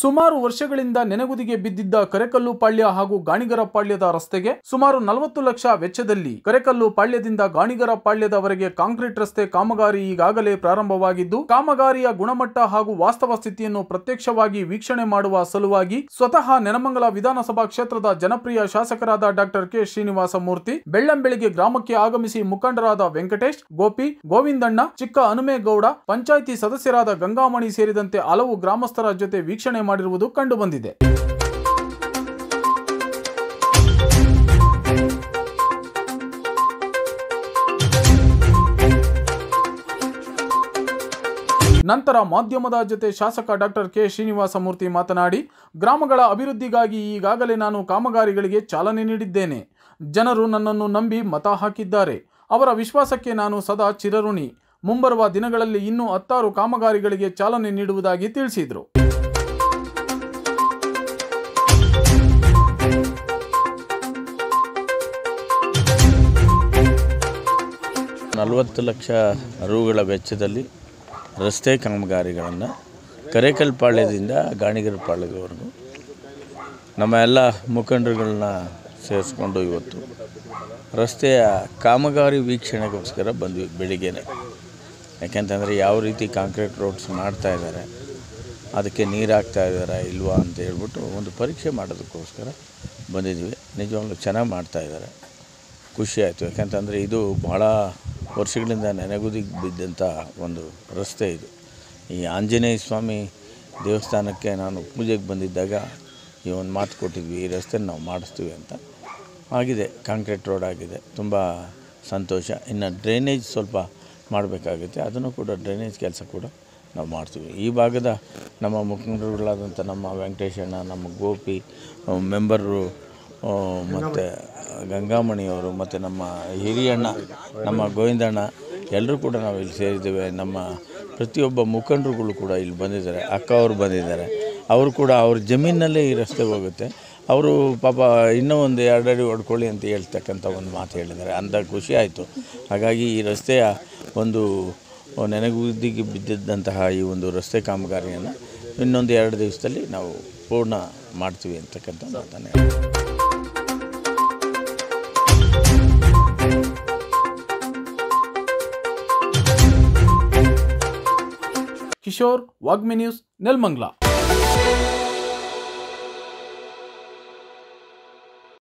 ಸುಮಾರು ವರ್ಷಗಳಿಂದ ನೆನೆಗುದಿಗೆ ಬಿದ್ದಿದ್ದ ಕರೆಕಲ್ಲು ಪಾಳ್ಯ ಹಾಗೂ ಗಾಣಿಗರ ಪಾಳ್ಯದ ರಸ್ತೆಗೆ ಸುಮಾರು ನಲವತ್ತು ಲಕ್ಷ ವೆಚ್ಚದಲ್ಲಿ ಕರೆಕಲ್ಲು ಪಾಳ್ಯದಿಂದ ಗಾಣಿಗರ ಪಾಳ್ಯದವರೆಗೆ ಕಾಂಕ್ರೀಟ್ ರಸ್ತೆ ಕಾಮಗಾರಿ ಈಗಾಗಲೇ ಪ್ರಾರಂಭವಾಗಿದ್ದು ಕಾಮಗಾರಿಯ ಗುಣಮಟ್ಟ ಹಾಗೂ ವಾಸ್ತವ ಸ್ಥಿತಿಯನ್ನು ಪ್ರತ್ಯಕ್ಷವಾಗಿ ವೀಕ್ಷಣೆ ಮಾಡುವ ಸಲುವಾಗಿ ಸ್ವತಃ ನೆನಮಂಗಲ ವಿಧಾನಸಭಾ ಕ್ಷೇತ್ರದ ಜನಪ್ರಿಯ ಶಾಸಕರಾದ ಡಾಕ್ಟರ್ ಕೆ ಶ್ರೀನಿವಾಸ ಮೂರ್ತಿ ಬೆಳ್ಳಂಬೆಳಿಗ್ಗೆ ಗ್ರಾಮಕ್ಕೆ ಆಗಮಿಸಿ ಮುಖಂಡರಾದ ವೆಂಕಟೇಶ್ ಗೋಪಿ ಗೋವಿಂದಣ್ಣ ಚಿಕ್ಕ ಹನುಮೇಗೌಡ ಪಂಚಾಯಿತಿ ಸದಸ್ಯರಾದ ಗಂಗಾಮಣಿ ಸೇರಿದಂತೆ ಹಲವು ಗ್ರಾಮಸ್ಥರ ಜೊತೆ ವೀಕ್ಷಣೆ ಮಾಡಿರುವುದು ಕಂಡುಬಂದಿದೆ ನಂತರ ಮಾಧ್ಯಮದ ಜೊತೆ ಶಾಸಕ ಡಾಕ್ಟರ್ ಕೆ ಶ್ರೀನಿವಾಸ ಮೂರ್ತಿ ಮಾತನಾಡಿ ಗ್ರಾಮಗಳ ಅಭಿವೃದ್ಧಿಗಾಗಿ ಈಗಾಗಲೇ ನಾನು ಕಾಮಗಾರಿಗಳಿಗೆ ಚಾಲನೆ ನೀಡಿದ್ದೇನೆ ಜನರು ನನ್ನನ್ನು ನಂಬಿ ಮತ ಹಾಕಿದ್ದಾರೆ ಅವರ ವಿಶ್ವಾಸಕ್ಕೆ ನಾನು ಸದಾ ಚಿರಋಣಿ ಮುಂಬರುವ ದಿನಗಳಲ್ಲಿ ಇನ್ನೂ ಹತ್ತಾರು ಕಾಮಗಾರಿಗಳಿಗೆ ಚಾಲನೆ ನೀಡುವುದಾಗಿ ತಿಳಿಸಿದರು ನಲವತ್ತು ಲಕ್ಷ ರುಗಳ ವೆಚ್ಚದಲ್ಲಿ ರಸ್ತೆ ಕಾಮಗಾರಿಗಳನ್ನು ಕರೇಕಲ್ ಪಾಳ್ಯದಿಂದ ಗಾಣಿಗರ ಪಾಳ್ಯದವರೆಗೂ ನಮ್ಮ ಎಲ್ಲ ಮುಖಂಡರುಗಳನ್ನ ಸೇರಿಸ್ಕೊಂಡು ಇವತ್ತು ರಸ್ತೆಯ ಕಾಮಗಾರಿ ವೀಕ್ಷಣೆಗೋಸ್ಕರ ಬಂದ್ವಿ ಬೆಳಿಗ್ಗೆನೆ ಯಾಕೆಂತಂದರೆ ಯಾವ ರೀತಿ ಕಾಂಕ್ರೀಟ್ ರೋಡ್ಸ್ ಮಾಡ್ತಾ ಇದ್ದಾರೆ ಅದಕ್ಕೆ ನೀರು ಹಾಕ್ತಾ ಇದ್ದಾರಾ ಇಲ್ವಾ ಅಂತ ಹೇಳ್ಬಿಟ್ಟು ಒಂದು ಪರೀಕ್ಷೆ ಮಾಡೋದಕ್ಕೋಸ್ಕರ ಬಂದಿದ್ವಿ ನಿಜವಾಗ್ಲೂ ಚೆನ್ನಾಗಿ ಮಾಡ್ತಾ ಇದ್ದಾರೆ ಖುಷಿ ಆಯಿತು ಯಾಕಂತಂದರೆ ಇದು ಭಾಳ ವರ್ಷಗಳಿಂದ ನೆನೆಗುದಿಗೆ ಬಿದ್ದಂಥ ಒಂದು ರಸ್ತೆ ಇದು ಈ ಆಂಜನೇಯ ಸ್ವಾಮಿ ದೇವಸ್ಥಾನಕ್ಕೆ ನಾನು ಪೂಜೆಗೆ ಬಂದಿದ್ದಾಗ ಈ ಒಂದು ಮಾತು ಕೊಟ್ಟಿದ್ವಿ ಈ ರಸ್ತೆ ನಾವು ಮಾಡಿಸ್ತೀವಿ ಅಂತ ಆಗಿದೆ ಕಾಂಕ್ರೀಟ್ ರೋಡ್ ಆಗಿದೆ ತುಂಬ ಸಂತೋಷ ಇನ್ನು ಡ್ರೈನೇಜ್ ಸ್ವಲ್ಪ ಮಾಡಬೇಕಾಗುತ್ತೆ ಅದನ್ನು ಕೂಡ ಡ್ರೈನೇಜ್ ಕೆಲಸ ಕೂಡ ನಾವು ಮಾಡ್ತೀವಿ ಈ ಭಾಗದ ನಮ್ಮ ಮುಖಂಡರುಗಳಾದಂಥ ನಮ್ಮ ವೆಂಕಟೇಶಣ್ಣ ನಮ್ಮ ಗೋಪಿ ಮೆಂಬರು ಮತ್ತು ಗಂಗಾಮಣಿಯವರು ಮತ್ತು ನಮ್ಮ ಹಿರಿಯಣ್ಣ ನಮ್ಮ ಗೋವಿಂದಣ್ಣ ಎಲ್ಲರೂ ಕೂಡ ನಾವು ಇಲ್ಲಿ ಸೇರಿದ್ದೇವೆ ನಮ್ಮ ಪ್ರತಿಯೊಬ್ಬ ಮುಖಂಡರುಗಳು ಕೂಡ ಇಲ್ಲಿ ಬಂದಿದ್ದಾರೆ ಅಕ್ಕ ಅವರು ಬಂದಿದ್ದಾರೆ ಅವರು ಕೂಡ ಅವ್ರ ಜಮೀನಲ್ಲೇ ಈ ರಸ್ತೆ ಹೋಗುತ್ತೆ ಅವರು ಪಾಪ ಇನ್ನೂ ಒಂದು ಎರಡು ಅಡಿ ಹೊಡ್ಕೊಳ್ಳಿ ಅಂತ ಹೇಳ್ತಕ್ಕಂಥ ಒಂದು ಮಾತು ಹೇಳಿದ್ದಾರೆ ಅಂದ ಖುಷಿ ಆಯಿತು ಹಾಗಾಗಿ ಈ ರಸ್ತೆಯ ಒಂದು ನೆನೆಗುದಿಗೆ ಬಿದ್ದಿದ್ದಂತಹ ಈ ಒಂದು ರಸ್ತೆ ಕಾಮಗಾರಿಯನ್ನು ಇನ್ನೊಂದು ಎರಡು ದಿವಸದಲ್ಲಿ ನಾವು ಪೂರ್ಣ ಮಾಡ್ತೀವಿ ಅಂತಕ್ಕಂಥ ಮಾತನ್ನೇ ಕಿಶೋರ್ ವಾಗ್ಮಿ ನ್ಯೂಸ್ ನೆಲ್ಮಂಗ್ಲಾ